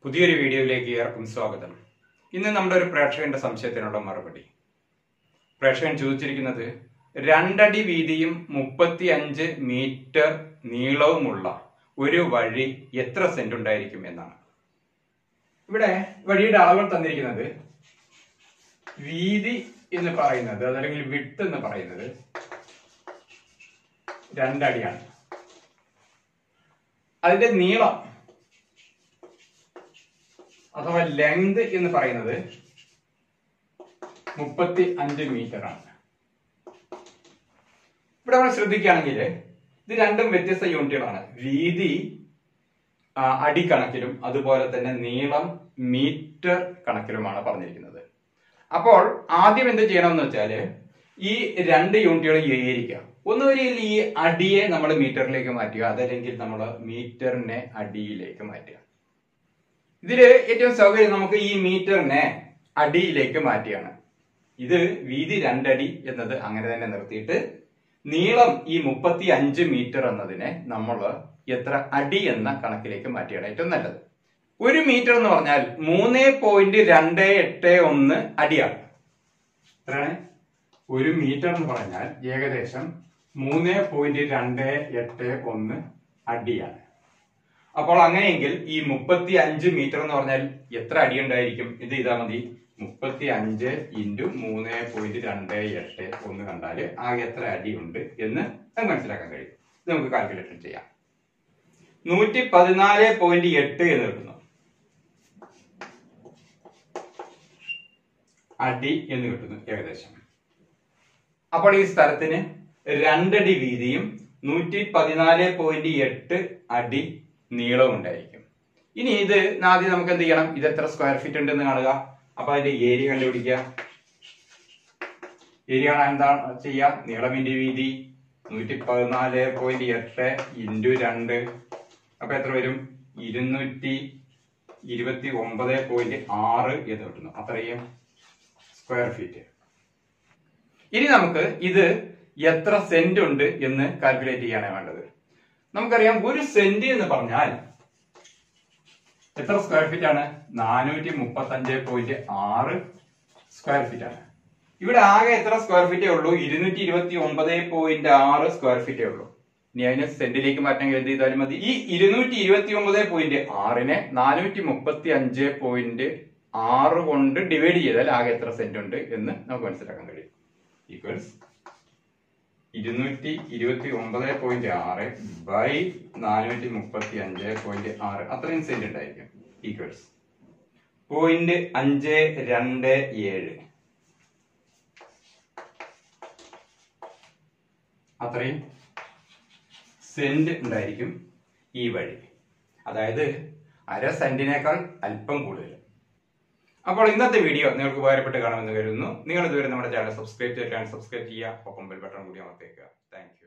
പുതിയൊരു വീഡിയോയിലേക്ക് ഏർക്കും സ്വാഗതം ഇന്ന് നമ്മുടെ ഒരു പ്രേക്ഷകന്റെ സംശയത്തിനുള്ള മറുപടി പ്രേക്ഷകൻ ചോദിച്ചിരിക്കുന്നത് രണ്ടടി വീതിയും മുപ്പത്തി അഞ്ച് മീറ്റർ നീളവുമുള്ള ഒരു വഴി എത്ര സെന്റ് ഉണ്ടായിരിക്കും എന്നാണ് ഇവിടെ വഴിയുടെ അളവുകൾ തന്നിരിക്കുന്നത് വീതി എന്ന് പറയുന്നത് അതല്ലെങ്കിൽ വിട്ട് എന്ന് പറയുന്നത് രണ്ടടിയാണ് അതിന്റെ നീളം അഥവാ ലെങ്ത് എന്ന് പറയുന്നത് മുപ്പത്തി അഞ്ച് മീറ്റർ ആണ് ഇവിടെ നമ്മൾ ശ്രദ്ധിക്കുകയാണെങ്കിൽ ഇത് രണ്ടും വ്യത്യസ്ത യൂണിറ്റുകളാണ് വീതി ആ, അടിക്കണക്കിലും അതുപോലെ തന്നെ നീളം മീറ്റർ കണക്കിലുമാണ് പറഞ്ഞിരിക്കുന്നത് അപ്പോൾ ആദ്യം എന്ത് ചെയ്യണമെന്ന് വെച്ചാല് ഈ രണ്ട് യൂണിറ്റുകളും ഏരിക്കുക ഒന്നുവരിൽ ഈ അടിയെ നമ്മൾ മീറ്ററിലേക്ക് മാറ്റുക അതല്ലെങ്കിൽ നമ്മൾ മീറ്ററിനെ അടിയിലേക്ക് മാറ്റുക ഇതില് ഏറ്റവും സൗകര്യം നമുക്ക് ഈ മീറ്ററിനെ അടിയിലേക്ക് മാറ്റിയാണ് ഇത് വീതി രണ്ടടി എന്നത് അങ്ങനെ തന്നെ നിർത്തിയിട്ട് നീളം ഈ മുപ്പത്തി അഞ്ച് മീറ്റർ എന്നതിനെ നമ്മൾ എത്ര അടി എന്ന കണക്കിലേക്ക് മാറ്റിയാണ് ഏറ്റവും നല്ലത് ഒരു മീറ്റർ എന്ന് പറഞ്ഞാൽ മൂന്ന് പോയിന്റ് രണ്ട് എട്ട് ഒന്ന് അടിയാണ് എത്രയാണ് ഒരു മീറ്റർ എന്ന് പറഞ്ഞാൽ ഏകദേശം മൂന്ന് പോയിന്റ് രണ്ട് എട്ട് ഒന്ന് അടിയാണ് അപ്പോൾ അങ്ങനെയെങ്കിൽ ഈ മുപ്പത്തി അഞ്ച് മീറ്റർ എന്ന് പറഞ്ഞാൽ എത്ര അടി ഉണ്ടായിരിക്കും ഇത് ഇതാ മതി മുപ്പത്തി അഞ്ച് ഇൻറ്റു മൂന്ന് പോയിന്റ് രണ്ട് എട്ട് ഒന്ന് കണ്ടാല് ആകെ എത്ര അടിയുണ്ട് എന്ന് നമുക്ക് മനസ്സിലാക്കാൻ കഴിയും ഇത് നമുക്ക് കാൽക്കുലേറ്റ് ചെയ്യാം നൂറ്റി പതിനാല് പോയിന്റ് എട്ട് എന്ന് കിട്ടുന്നു അടി എന്ന് കിട്ടുന്നു ഏകദേശം അപ്പോൾ ഈ സ്ഥലത്തിന് രണ്ടടി വീതിയും നൂറ്റി പതിനാല് പോയിന്റ് എട്ട് അടി നീളവും ഉണ്ടായിരിക്കും ഇനി ഇത് ആദ്യം നമുക്ക് എന്ത് ചെയ്യണം ഇത് എത്ര സ്ക്വയർ ഫീറ്റ് ഉണ്ടെന്ന് കാണുക അപ്പൊ അതിന്റെ ഏരിയ കണ്ടുപിടിക്കുക ഏരിയ കാണാൻ എന്താ ചെയ്യാം നീളമിന്റെ വീതി നൂറ്റി പതിനാല് പോയിന്റ് എട്ട് ഇൻറ്റു രണ്ട് അപ്പൊ എത്ര വരും ഇരുന്നൂറ്റി ഇരുപത്തി ഒമ്പത് പോയിന്റ് ആറ് എന്ന് കിട്ടുന്നു അത്രയും സ്ക്വയർ ഫീറ്റ് ഇനി നമുക്ക് ഇത് എത്ര സെന്റ് ഉണ്ട് എന്ന് കാൽക്കുലേറ്റ് ചെയ്യാണ് വേണ്ടത് നമുക്കറിയാം ഒരു സെന്റ് എന്ന് പറഞ്ഞാൽ എത്ര സ്ക്വയർ ഫീറ്റ് ആണ് നാനൂറ്റി മുപ്പത്തി അഞ്ച് പോയിന്റ് ആറ് സ്ക്വയർ ഫീറ്റ് ആണ് ഇവിടെ ആകെ എത്ര സ്ക്വയർ ഫീറ്റേ ഉള്ളൂ ഇരുന്നൂറ്റി ഇരുപത്തി ഒമ്പത് പോയിന്റ് ആറ് സ്ക്വയർ ഫീറ്റേ ഉള്ളൂ ഇനി അതിനെ സെന്റിലേക്ക് മാറ്റാൻ എന്ത് ചെയ്താലും മതി ഈ ഇരുന്നൂറ്റി ഇരുപത്തി ഒമ്പത് പോയിന്റ് ആറിനെ നാനൂറ്റി മുപ്പത്തി അഞ്ച് പോയിന്റ് ആറ് കൊണ്ട് ഡിവൈഡ് ചെയ്താൽ ആകെ എത്ര സെന്റ് ഉണ്ട് എന്ന് നമുക്ക് മനസ്സിലാക്കാൻ കഴിയും ഈക്വൽസ് ഇരുന്നൂറ്റി ഇരുപത്തി ഒമ്പത് പോയിന്റ് ആറ് ബൈ നാനൂറ്റി മുപ്പത്തി അഞ്ച് പോയിന്റ് ആറ് അത്രയും സെന്റ് ഉണ്ടായിരിക്കും ഈക്വൽസ് പോയിന്റ് അഞ്ച് രണ്ട് ഏഴ് അത്രയും സെന്റ് ഉണ്ടായിരിക്കും ഈ വഴി അതായത് അര സെന്റിനേക്കാൾ അല്പം കൂടുതൽ അപ്പോൾ ഇന്നത്തെ വീഡിയോ നിങ്ങൾക്ക് ഉപകാരപ്പെട്ട് കാണുമെന്ന് കരുതുന്നു നിങ്ങൾ ഇതുവരെ നമ്മുടെ ചാനൽ സബ്സ്ക്രൈബ് ചെയ്തിട്ടാണ് സബ്സ്ക്രൈബ് ചെയ്യുക ഒപ്പം ബെൽ ബട്ടൺ കൂടി അമർത്തേക്കുക താങ്ക്